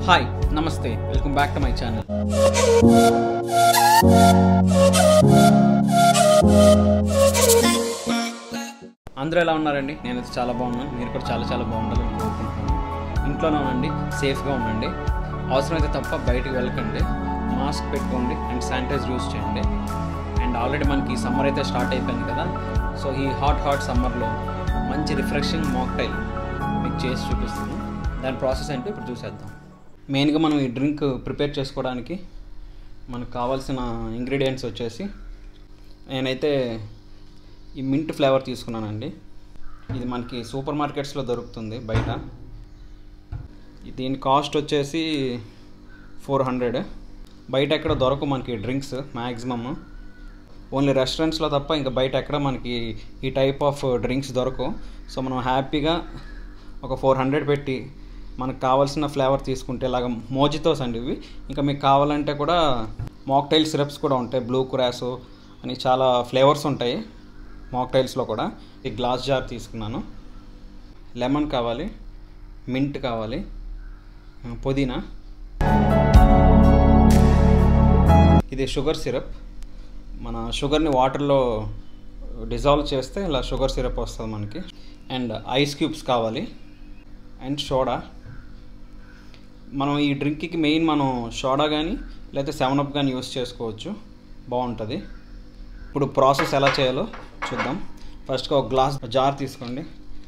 hi నమస్తే welcome back to my channel అందరూ ఎలా ఉన్నారండి నేనైతే చాలా బాగున్నాను మీరు కూడా చాలా చాలా బాగుండాలని కోరుకుంటున్నాను ఇంట్లోనే ఉండండి సేఫ్గా ఉండండి అవసరమైతే తప్ప బయటికి వెళ్ళకండి మాస్క్ పెట్టుకోండి అండ్ శానిటైజర్ యూస్ చేయండి అండ్ ఆల్రెడీ మనకి ఈ సమ్మర్ అయితే స్టార్ట్ అయిపోయింది కదా సో ఈ హాట్ హాట్ సమ్మర్లో మంచి రిఫ్రెషింగ్ మాక్టైల్ మీకు చేసి చూపిస్తాను దాని ప్రాసెస్ ఏంటో ఇప్పుడు చూసేద్దాం మెయిన్గా మనం ఈ డ్రింక్ ప్రిపేర్ చేసుకోవడానికి మనకు కావాల్సిన ఇంగ్రీడియంట్స్ వచ్చేసి నేనైతే ఈ మింట్ ఫ్లేవర్ తీసుకున్నానండి ఇది మనకి సూపర్ మార్కెట్స్లో దొరుకుతుంది బయట దీని కాస్ట్ వచ్చేసి ఫోర్ హండ్రెడ్ బయట ఎక్కడ దొరకవు మనకి డ్రింక్స్ మ్యాక్సిమమ్ ఓన్లీ రెస్టారెంట్స్లో తప్ప ఇంకా బయట ఎక్కడ మనకి ఈ టైప్ ఆఫ్ డ్రింక్స్ దొరకవు సో మనం హ్యాపీగా ఒక ఫోర్ హండ్రెడ్ పెట్టి మనకు కావాల్సిన ఫ్లేవర్ తీసుకుంటే ఇలాగ మోజితోస్ అండి ఇవి ఇంకా మీకు కావాలంటే కూడా మాక్టైల్ సిరప్స్ కూడా ఉంటాయి బ్లూ కురాసో అని చాలా ఫ్లేవర్స్ ఉంటాయి మాక్టైల్స్లో కూడా ఈ గ్లాస్ జార్ తీసుకున్నాను లెమన్ కావాలి మింట్ కావాలి పుదీనా ఇది షుగర్ సిరప్ మన షుగర్ని వాటర్లో డిజాల్వ్ చేస్తే ఇలా షుగర్ సిరప్ వస్తుంది మనకి అండ్ ఐస్ క్యూబ్స్ కావాలి అండ్ సోడా మనం ఈ డ్రింక్కి మెయిన్ మనం సోడా కానీ లేకపోతే సెవెన్ అప్ కానీ యూస్ చేసుకోవచ్చు బాగుంటుంది ఇప్పుడు ప్రాసెస్ ఎలా చేయాలో చూద్దాం ఫస్ట్గా ఒక గ్లాస్ జార్ తీసుకోండి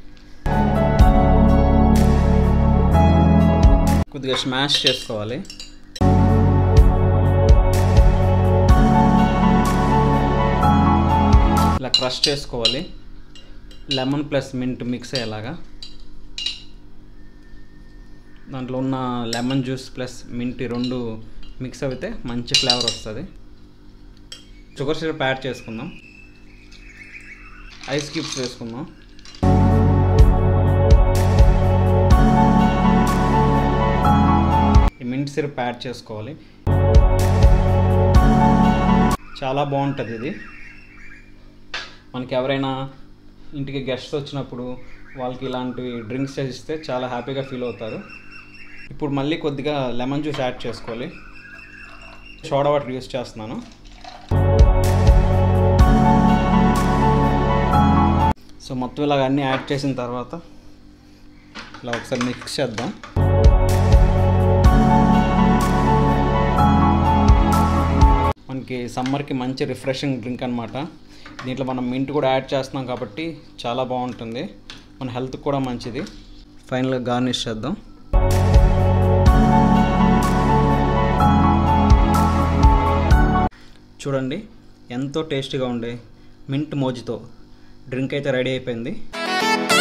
కొద్దిగా స్మాష్ చేసుకోవాలి ఇలా క్రష్ చేసుకోవాలి లెమన్ ప్లస్ మింట్ మిక్స్ అయ్యేలాగా దాంట్లో ఉన్న లెమన్ జ్యూస్ ప్లస్ మింట్ ఈ రెండు మిక్స్ అయితే మంచి ఫ్లేవర్ వస్తుంది షుగర్ సిరప్ యాడ్ చేసుకుందాం ఐస్ క్యూబ్స్ వేసుకుందాం ఈ మింట్ సిరప్ యాడ్ చేసుకోవాలి చాలా బాగుంటుంది ఇది మనకి ఎవరైనా ఇంటికి గెస్ట్స్ వచ్చినప్పుడు వాళ్ళకి ఇలాంటి డ్రింక్స్ చేసిస్తే చాలా హ్యాపీగా ఫీల్ అవుతారు ఇప్పుడు మళ్ళీ కొద్దిగా లెమన్ జ్యూస్ యాడ్ చేసుకోవాలి సోడా వాటర్ యూస్ చేస్తున్నాను సో మొత్తం ఇలాగ అన్నీ యాడ్ చేసిన తర్వాత ఇలా ఒకసారి మిక్స్ చేద్దాం మనకి సమ్మర్కి మంచి రిఫ్రెషింగ్ డ్రింక్ అనమాట దీంట్లో మనం మింట్ కూడా యాడ్ చేస్తున్నాం కాబట్టి చాలా బాగుంటుంది మన హెల్త్ కూడా మంచిది ఫైనల్గా గార్నిష్ చేద్దాం చూడండి ఎంతో టేస్టీగా ఉండే మింట్ మోజితో డ్రింక్ అయితే రెడీ అయిపోయింది